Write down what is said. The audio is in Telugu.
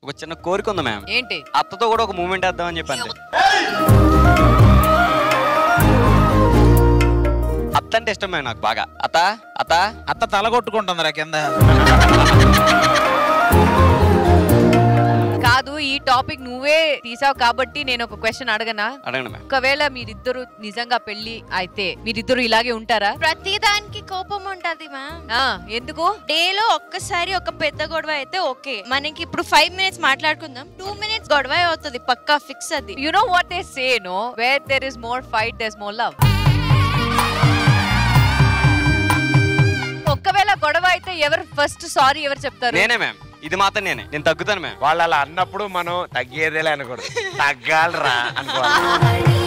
ఒక చిన్న కోరిక ఉంది మ్యామ్ ఏంటి అత్తతో కూడా ఒక మూమెంట్ వేద్దామని చెప్పి అంతే అత్త అంటే ఇష్టం మ్యామ్ నాకు బాగా అత్త అత్త అత్త తల కొట్టుకుంటుందిరా కింద కాదు ఈ టాపిక్ నువ్వే తీసావు కాబట్టి నేను ఒక క్వశ్చన్ అడగనా అడగండి మ్యామ్ ఒకవేళ మీరిద్దరు నిజంగా పెళ్లి అయితే మీరిద్దరు ఇలాగే ఉంటారా ప్రతి దానికి కోపం ఉంటది మా ఆ, ఎందుకు డేలో ఒక్కసారి ఒక పెద్ద గొడవ అయితే ఓకే మనకి ఇప్పుడు ఫైవ్ మినిట్స్ మాట్లాడుకుందాం టూ మినిట్స్ గొడవ అవుతుంది పక్కా ఫిక్స్ అది you know what they say no where there is more fight there more love ఒక్కవేళ గొడవ అయితే ఎవరు ఫస్ట్ సారీ ఎవరు చెప్తారు నేనే మ్యామ్ ఇది మాత్రం నేనే నేను తగ్గుతాను మ్యామ్ వాళ్ళు అలా అన్నప్పుడు మనం తగ్గేదేలే అనకూడదు తగ్గాలరా అనుకోవాలి